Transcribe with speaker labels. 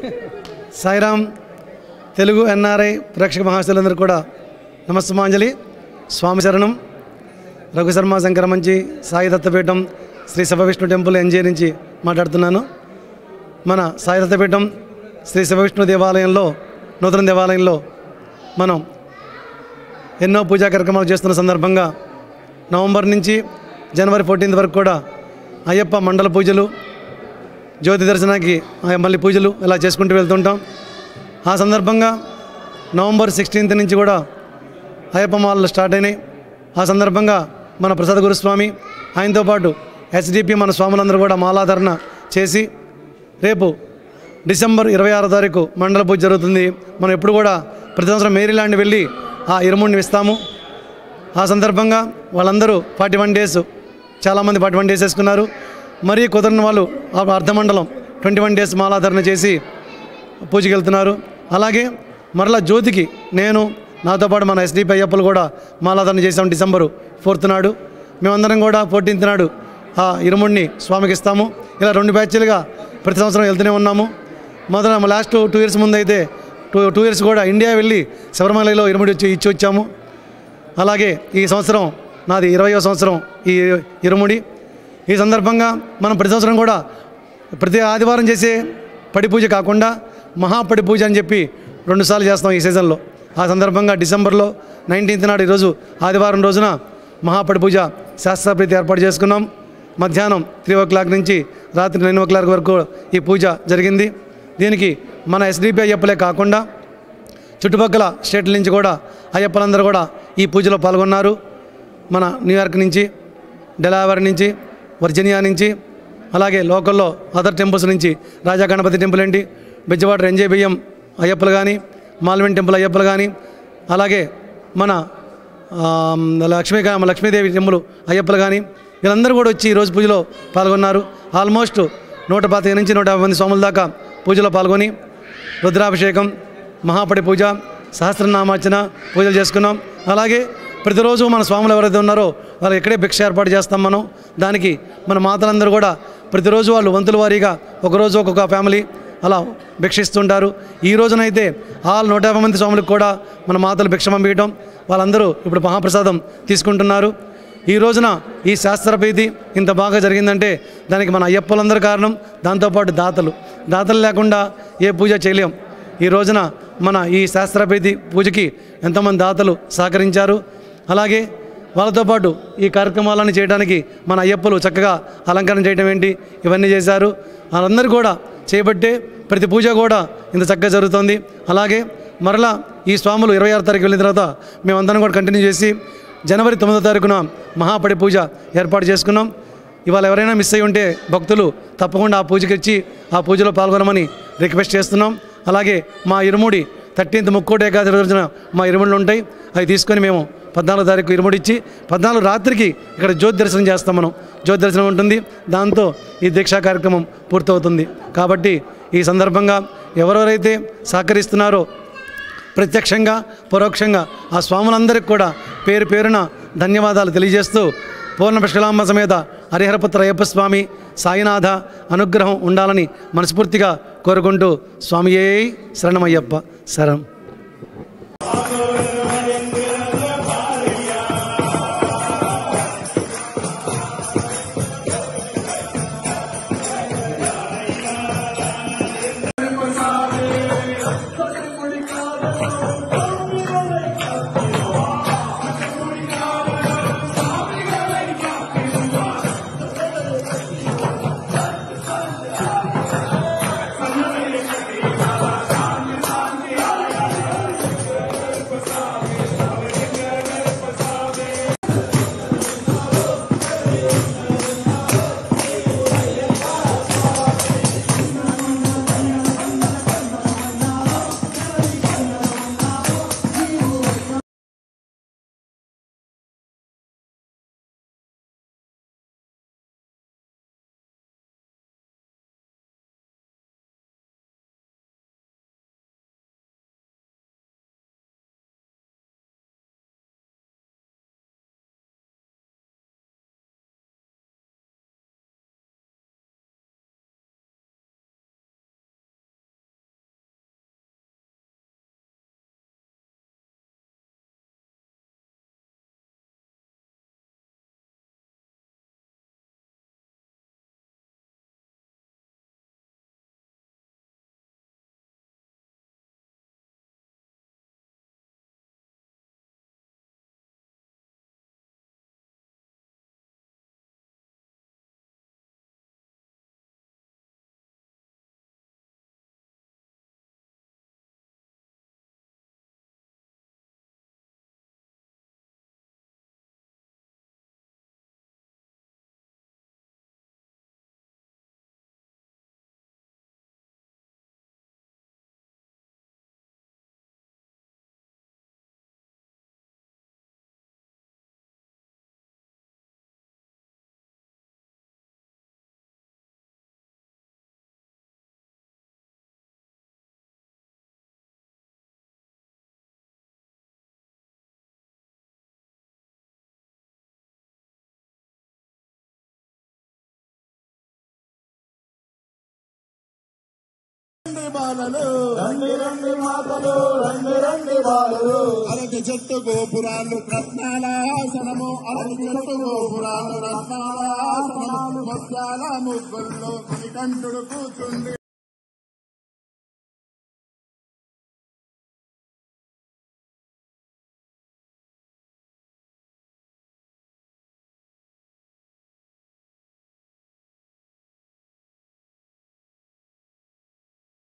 Speaker 1: Sairam Telugu NRI ప్రేక్షక మహాశులందరూ కూడా నమస్తమాంజలి స్వామి శరణం రఘుశర్మ శంకర మంచి సాయి దత్తపీఠం శ్రీ శివవిష్ణు టెంపుల్ ఎన్జే నుంచి మాట్లాడుతున్నాను మన సాయి దత్తపీఠం శ్రీ శివవిష్ణు దేవాలయంలో నూతన దేవాలయంలో మనం ఎన్నో పూజా కార్యక్రమాలు చేస్తున్న సందర్భంగా నవంబర్ నుంచి జనవరి ఫోర్టీన్త్ వరకు కూడా అయ్యప్ప మండల పూజలు జ్యోతి దర్శనానికి ఆ మళ్ళీ పూజలు ఇలా చేసుకుంటూ వెళ్తుంటాం ఆ సందర్భంగా నవంబర్ సిక్స్టీన్త్ నుంచి కూడా అయ్యప్ప మాలలు స్టార్ట్ అయినాయి ఆ సందర్భంగా మన ప్రసాద్ గురుస్వామి ఆయనతో పాటు హెచ్డిపి మన స్వాములందరూ కూడా మాలాధరణ చేసి రేపు డిసెంబర్ ఇరవై ఆరో తారీఖు మండల పూజ జరుగుతుంది మనం ఎప్పుడు కూడా ప్రతి సంవత్సరం మేరీలాండ్ వెళ్ళి ఆ ఇరుముడిని ఇస్తాము ఆ సందర్భంగా వాళ్ళందరూ ఫార్టీ వన్ డేస్ చాలామంది ఫార్టీ వన్ డేస్ వేసుకున్నారు మరీ కుదరని వాళ్ళు ఆ అర్ధమండలం ట్వంటీ వన్ డేస్ మాలాధరణ చేసి పూజకి వెళ్తున్నారు అలాగే మరలా జ్యోతికి నేను నాతో పాటు మన ఎస్డిపి అయ్యప్పలు కూడా మాలాధరణ చేసాం డిసెంబరు ఫోర్త్ నాడు మేమందరం కూడా ఫోర్టీన్త్ నాడు ఆ ఇరుముడిని స్వామికి ఇస్తాము ఇలా రెండు బ్యాచ్లుగా ప్రతి సంవత్సరం వెళ్తూనే ఉన్నాము మొదట లాస్ట్ టూ ఇయర్స్ ముందు అయితే టూ టూ ఇయర్స్ కూడా ఇండియా వెళ్ళి శబరిమలలో ఇరుముడి ఇచ్చి ఇచ్చి వచ్చాము అలాగే ఈ సంవత్సరం నాది ఇరవయో సంవత్సరం ఈ ఇరుముడి ఈ సందర్భంగా మనం ప్రతి సంవత్సరం కూడా ప్రతి ఆదివారం చేసే పడి పూజ కాకుండా మహాపడి పూజ అని చెప్పి రెండుసార్లు చేస్తాం ఈ సీజన్లో ఆ సందర్భంగా డిసెంబర్లో నైన్టీన్త్ నాడు ఈరోజు ఆదివారం రోజున మహాపడి పూజ శాస్త్రప్రీతి ఏర్పాటు చేసుకున్నాం మధ్యాహ్నం త్రీ ఓ క్లాక్ నుంచి రాత్రి నైన్ ఓ క్లాక్ వరకు ఈ పూజ జరిగింది దీనికి మన ఎస్డిపి అయ్యప్పలే కాకుండా చుట్టుపక్కల స్టేట్ల నుంచి కూడా అయ్యప్పలందరూ కూడా ఈ పూజలో పాల్గొన్నారు మన న్యూయార్క్ నుంచి డెలావర్ నుంచి వర్జీనియా నుంచి అలాగే లోకల్లో అదర్ టెంపుల్స్ నుంచి రాజా గణపతి టెంపుల్ ఏంటి బెజ్జవాడ ఎంజే బియ్యం అయ్యప్పలు కానీ మాల్విన్ టెంపుల్ అయ్యప్పలు కానీ అలాగే మన ఆ, లక్ష్మీ లక్ష్మీదేవి టెంపుల్ అయ్యప్పలు కానీ వీళ్ళందరూ కూడా వచ్చి ఈ రోజు పూజలో పాల్గొన్నారు ఆల్మోస్ట్ నూట పాతిక నుంచి నూట యాభై మంది స్వాముల దాకా పూజలో పాల్గొని రుద్రాభిషేకం మహాపడి పూజ సహస్రనామార్చన పూజలు చేసుకున్నాం అలాగే ప్రతిరోజు మన స్వాములు ఎవరైతే ఉన్నారో వాళ్ళు ఇక్కడే భిక్ష ఏర్పాటు చేస్తాం మనం దానికి మన మాతలందరూ కూడా ప్రతిరోజు వాళ్ళు వంతుల వారీగా ఒకరోజు ఒక్కొక్క ఫ్యామిలీ అలా భిక్షిస్తుంటారు ఈ రోజునైతే ఆల్ నూట యాభై మంది స్వాములకు కూడా మన మాతలు భిక్ష పంపించడం వాళ్ళందరూ ఇప్పుడు మహాప్రసాదం తీసుకుంటున్నారు ఈ రోజున ఈ శాస్త్రప్రీతి ఇంత బాగా జరిగిందంటే దానికి మన అయ్యప్పలందరూ కారణం దాంతోపాటు దాతలు దాతలు లేకుండా ఏ పూజ చేయలేం ఈ రోజున మన ఈ శాస్త్రప్రీతి పూజకి ఎంతోమంది దాతలు సహకరించారు అలాగే వాళ్ళతో పాటు ఈ కార్యక్రమాలను చేయడానికి మన అయ్యప్పలు చక్కగా అలంకరణ చేయడం ఏంటి ఇవన్నీ చేశారు వాళ్ళందరూ కూడా చేయబట్టే ప్రతి పూజ కూడా ఇంత చక్కగా జరుగుతుంది అలాగే మరలా ఈ స్వాములు ఇరవై ఆరు తారీఖు వెళ్ళిన తర్వాత మేమందరం కూడా కంటిన్యూ చేసి జనవరి తొమ్మిదో తారీఖున మహాపడి పూజ ఏర్పాటు చేసుకున్నాం ఇవాళ ఎవరైనా మిస్ అయి ఉంటే భక్తులు తప్పకుండా ఆ పూజకి వచ్చి ఆ పూజలో పాల్గొనమని రిక్వెస్ట్ చేస్తున్నాం అలాగే మా ఇరుముడి థర్టీన్త్ ముక్కోటి ఏకాదశి రోజున మా ఇరుముడులు ఉంటాయి అవి తీసుకొని మేము పద్నాలుగు తారీఖు ఇరుముడి ఇచ్చి పద్నాలుగు రాత్రికి ఇక్కడ జ్యోతి దర్శనం చేస్తాం మనం జ్యోతి దర్శనం ఉంటుంది దాంతో ఈ దీక్షా కార్యక్రమం పూర్తవుతుంది కాబట్టి ఈ సందర్భంగా ఎవరెవరైతే సహకరిస్తున్నారో ప్రత్యక్షంగా పరోక్షంగా ఆ స్వాములందరికీ కూడా పేరు పేరున ధన్యవాదాలు తెలియజేస్తూ పూర్ణ పుష్కలాంబ సమేత హరిహరపుత్ర అయ్యప్ప స్వామి సాయినాథ అనుగ్రహం ఉండాలని మనస్ఫూర్తిగా కోరుకుంటూ స్వామియే శరణమయ్యప్ప శరణం
Speaker 2: బాలలు
Speaker 3: రండి రండి మాతలు రండి రండి బాలలు
Speaker 2: అరటి చెట్టు గోపురాలు రత్నాల ఆసనము అరటి చెట్టు గోపురాలు రత్నాల ఆసనము ముత్యాల ముగ్గుల్లో మణికంఠుడు కూర్చుండి